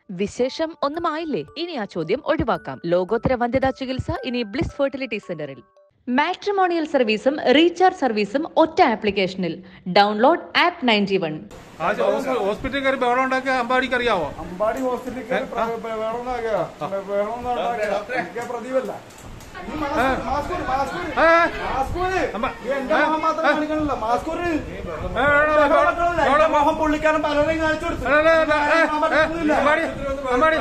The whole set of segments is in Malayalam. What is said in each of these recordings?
വിശേഷം ഒന്നുമായില്ലേ ഇനി ആ ചോദ്യം ഒഴിവാക്കാം ലോകോത്തര വന്ധ്യതാ ചികിത്സ ഇനി ബ്ലിസ് ഫെർട്ടിലിറ്റി സെന്ററിൽ മാട്രിമോണിയൽ സർവീസും റീചാർജ് സർവീസും ഒറ്റ ആപ്ലിക്കേഷനിൽ ഡൗൺലോഡ് ആപ്പ് നയൻറ്റി വൺ ആ ഹോസ്പി- ഹോസ്പിറ്റലിൽ കയറി ബഹളം ഉണ്ടാക്കിയ അമ്പാടിക്ക് അറിയാവോ അമ്പാടി ഹോസ്പിറ്റലിൽ കയറി പ്ര- പ്ര- വേണമെന്നാക്കുക. വേണമെന്ന് ഉണ്ടാക്കുക. എനിക്ക് പ്രദീപല്ല. നീ മാസ്ക് ഇട്, മാസ്ക് ഇട്, മാസ്ക് ഇട്. ഏ, മാസ്ക് ഇട്. അമ്മ. നീ എന്റെ ഏ, മുഖം മാത്രം ഏ. കാണിക്കണല്ലോ. മാസ്ക് ഇട്. ഏ, ഏ, ഏ, ബഹളം ബഹളം- വെക്കണല്ലോ. ബഹളം- എന്റെ മുഖം പുള്ളിക്കാരൻ പലരെയും കാണിച്ചു കൊടുത്തു. ഏ, ഏ, ഏ, ഏ, ഞാൻ പറ്റുന്നില്ല. അമ്പാടി അമ്പാടി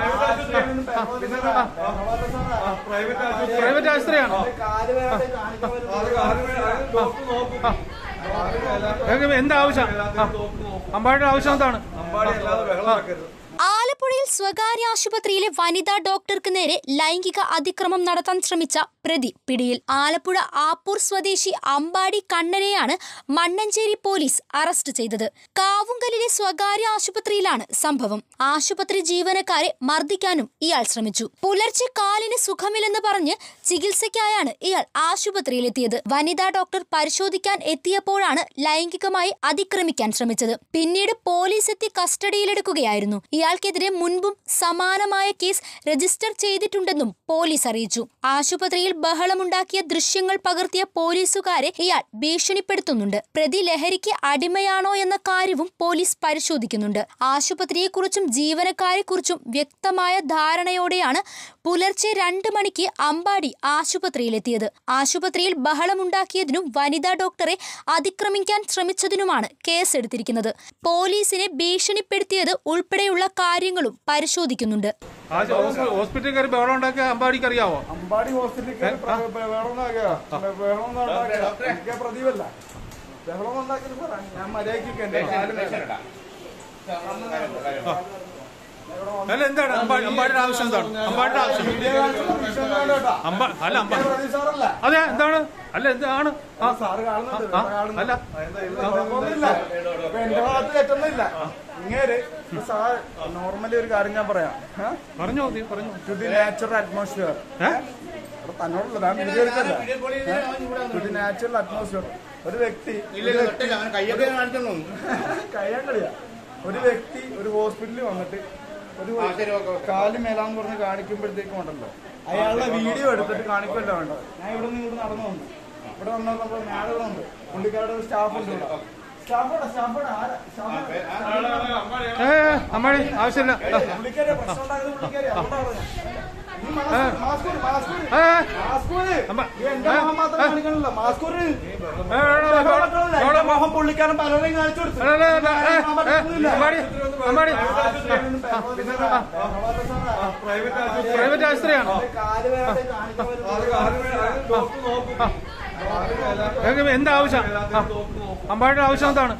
പ്രൈവറ്റ് ആശുപത്രിയാണോ കാല് വേറെ കാണിക്കാൻ വരുന്നത്. നിങ്ങൾക്ക് എന്താ ആവശ്യം ആ, അമ്പാടിയുടെ ആവശ്യം എന്താണ് ആലപ്പുഴയിൽ സ്വകാര്യ ആശുപത്രിയിലെ വനിതാ ഡോക്ടർക്ക് നേരെ ലൈംഗിക അതിക്രമം നടത്താൻ ശ്രമിച്ച പ്രതി പിടിയിൽ ആലപ്പുഴ ആപ്പൂർ സ്വദേശി അമ്പാടി കണ്ണനെയാണ് മണ്ണഞ്ചേരി പോലീസ് അറസ്റ്റ് ചെയ്തത് കാവുങ്കലിലെ സ്വകാര്യ ആശുപത്രിയിലാണ് സംഭവം ആശുപത്രി ജീവനക്കാരെ മർദ്ദിക്കാനും ഇയാൾ ശ്രമിച്ചു പുലർച്ചെ കാലിന് സുഖമില്ലെന്ന് പറഞ്ഞ് ചികിത്സയ്ക്കായാണ് ഇയാൾ ആശുപത്രിയിലെത്തിയത് വനിതാ ഡോക്ടർ പരിശോധിക്കാൻ എത്തിയപ്പോഴാണ് ലൈംഗികമായി അതിക്രമിക്കാൻ ശ്രമിച്ചത് പിന്നീട് പോലീസ് എത്തി കസ്റ്റഡിയിലെടുക്കുകയായിരുന്നു ഇയാൾക്കെതിരെ മുൻപും സമാനമായ കേസ് രജിസ്റ്റർ ചെയ്തിട്ടുണ്ടെന്നും പോലീസ് അറിയിച്ചു ആശുപത്രിയിൽ ബഹളമുണ്ടാക്കിയ ദൃശ്യങ്ങൾ പകർത്തിയ പോലീസുകാരെ ഇയാൾ ഭീഷണിപ്പെടുത്തുന്നുണ്ട് പ്രതി ലഹരിക്ക് അടിമയാണോ എന്ന കാര്യവും പോലീസ് പരിശോധിക്കുന്നുണ്ട് ആശുപത്രിയെക്കുറിച്ചും ജീവനക്കാരെക്കുറിച്ചും വ്യക്തമായ ധാരണയോടെയാണ് പുലർച്ചെ രണ്ട് മണിക്ക് അമ്പാടി ആശുപത്രിയിലെത്തിയത് ആശുപത്രിയിൽ ബഹളമുണ്ടാക്കിയതിനും വനിതാ ഡോക്ടറെ അതിക്രമിക്കാൻ ശ്രമിച്ചതിനുമാണ് കേസെടുത്തിരിക്കുന്നത് പോലീസിനെ ഭീഷണിപ്പെടുത്തിയത് ഉൾപ്പെടെയുള്ള കാര്യങ്ങളും പരിശോധിക്കുന്നുണ്ട് ആ ഹോസ്പി- ഹോസ്പിറ്റലിൽ കയറി ബഹളം ഉണ്ടാക്കിയ അമ്പാടിക്ക് അറിയാവോ അമ്പാടി ഹോസ്പിറ്റലിൽ കയറി പ്ര- പ്ര- വേണമെന്നാക്കുക. വേണമെന്ന് ഉണ്ടാക്കുക. എനിക്ക് പ്രദീപല്ല ബഹളം ഉണ്ടാക്കരുത് സാറേ. ഞാൻ മര്യാദയ്ക്ക് എന്റെ കാല് വേദന. അല്ല എന്താണ് അമ്പാടി അമ്പാടിയുടെ ആവശ്യം എന്താണ് അമ്പാടിയുടെ ആവശ്യം വീഡിയോ കാണിച്ചത് വിഷയം വേണ്ട കേട്ടോ. അമ്പ അല്ല അമ്പ ഞാൻ പ്രദീപ് സാറല്ല. അതെ എന്താണ് അല്ല എന്താണ് ആ സാറ് കാണുന്നുണ്ട്. ആ, ഇവിടെ കാണുന്നു. അല്ല കുഴപ്പമൊന്നുമില്ല. ഇപ്പൊ എന്റെ ഭാഗത്ത് തെറ്റൊന്നുമില്ല ഇങ്ങേര് ഇപ്പൊ സാർ നോർമലി ഒരു കാര്യം ഞാൻ പറയാം പറഞ്ഞോ നീ പറഞ്ഞോ ടു ദി നാച്ചുറൽ അറ്റ്മോസ്ഫിയർ ഏ? തന്നോടല്ല ഞാൻ വീഡിയോ എടുക്കല്ല ടു ദി നാച്ചുറൽ അറ്റ്മോസ്ഫിയർ ഒരു വ്യക്തി ഒരു വ്യക്തി കയ്യാൻ കളിയാ ഒരു വ്യക്തി ഒരു ഹോസ്പിറ്റലിൽ വന്നിട്ട് ഒരു കാല് മേലാന്ന് പറഞ്ഞ് കാണിക്കുമ്പോഴത്തേക്കും ഉണ്ടല്ലോ അയാളുടെ വീഡിയോ എടുത്തിട്ട് കാണിക്കുമല്ലോ വേണ്ടത് ഞാൻ ഇവിടെ നിന്ന് ഇവിടെ നടന്നു വന്നു ഇവിടെ വന്നാൽ നമ്മൾ മാഡം ഉണ്ട് പുള്ളിക്കാരുടെ ഒരു സ്റ്റാഫ് ഉണ്ട് ഇവിടെ സ്റ്റാഫോടെ സ്റ്റാഫോടെ ആരാ സ്റ്റാഫ് ഏ ഏ, അമ്പാടി ആവശ്യമില്ല ആ, പുള്ളിക്കാരെ പ്രശ്നം ഉണ്ടാക്കുന്നത് പുള്ളിക്കാരെ അതുകൊണ്ടാണ് പറഞ്ഞത്. നീ മാസ്ക് മാസ്ക് ഇട്, മാസ്ക് ഇട്. ഏ, ഏ, മാസ്ക് ഇട്. അമ്മ. നീ എന്റെ മുഖം മാത്രം കാണിക്കണല്ലോ മാസ്ക് ഇട്. ഏ, ഏ, ഏ, ബഹളം- എന്റെ മുഖം പുള്ളിക്കാരൻ പലരെയും കാണിച്ചു കൊടുത്തു അല്ല, അല്ല, അല്ല, ഏ, ഏ, അമ്പാടി അമ്പാടി പ്രൈവറ്റ് ആശുപത്രിയാണോ കാല് വേറെ കാണിക്കാൻ വരുന്നത്. നിങ്ങൾക്ക് എന്താ ആവശ്യം ആ, അമ്പാടിയുടെ ആവശ്യം എന്താണ്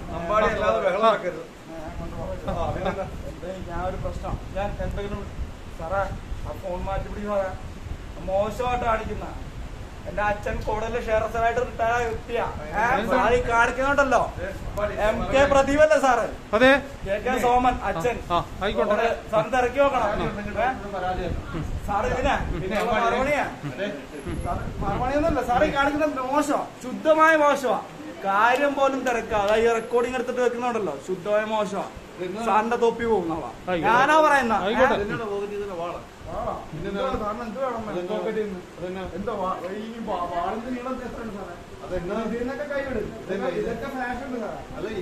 ഞാൻ ഒരു പ്രശ്നം ഞാൻ എന്തെങ്കിലും സാറേ ആ ഫോൺ മാറ്റി പിടി സാറേ മോശമായിട്ട് കാണിക്കുന്ന എന്റെ അച്ഛൻ കൂടുതൽ ഷെയർസറായിട്ട് റിട്ടയർ ആയ വ്യക്തിയാ സാറി കാണിക്കുന്നുണ്ടല്ലോ എം കെ പ്രദീപല്ലേ സാറ് അതെ കെ കെ സോമൻ അച്ഛൻ ആ ആയിക്കോട്ടെ സാറിന് തിരക്കി നോക്കണം ഏ? സാറ് ഇതിനാ മറുപണിയാ മറുപണിയൊന്നുമല്ല സാറ് ഈ കാണിക്കുന്നത് മോശമാ ശുദ്ധമായ മോശമാ കാര്യം പോലും തിരക്കാ അതായത് ഈ റെക്കോർഡിംഗ് എടുത്തിട്ട് വെക്കുന്നുണ്ടല്ലോ ശുദ്ധമായ മോശമാ സാറിന്റെ തൊപ്പി പോകുന്നവാ ആയിക്കോട്ടെ. ഞാനാ പറയുന്ന ആയിക്കോട്ടെ. എന്തോ ഈ വാ- വാളിന്റെ നീളം എത്രയുണ്ട് സാറേ ഇതിനൊക്കെ കൈവിടും ഇതൊക്കെ ഫാഷൻ ഉണ്ട് സാറേ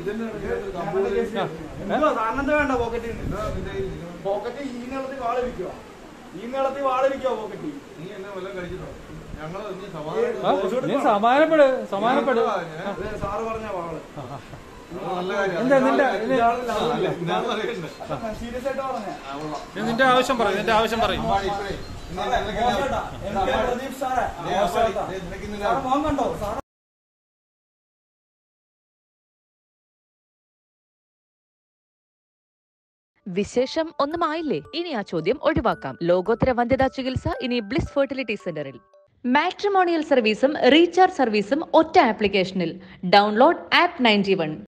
എന്തോ സാറിനെന്താ വേണ്ട പോക്കറ്റിൽ പോക്കറ്റ് ഈ നീളത്തിൽ വാളിരിക്കോ ഈ നീളത്തിൽ വാളിരിക്കോ പോക്കറ്റിൽ ആ, നീ സമാനപ്പെട് സമാനപ്പെട് സാറ് പറഞ്ഞ വാള് എന്താ നിന്റെ ഇത് സീരിയസ് ആയിട്ട് പറഞ്ഞ നീ നിന്റെ ആവശ്യം പറയും നിന്റെ ആവശ്യം പറയും പ്രദീപ് സാറേ മോശമായിട്ടാ. സാറ് മോൻ കണ്ടോ സാറ് വിശേഷം ഒന്നുമായില്ലേ ഇനി ആ ചോദ്യം ഒഴിവാക്കാം ലോകോത്തര വന്ധ്യതാ ചികിത്സ ഇനി ബ്ലിസ് ഫെർട്ടിലിറ്റി സെന്ററിൽ മാട്രിമോണിയൽ സർവീസും റീചാർജ് സർവീസും ഒറ്റ ആപ്ലിക്കേഷനിൽ ഡൗൺലോഡ് ആപ്പ് നയൻറ്റി വൺ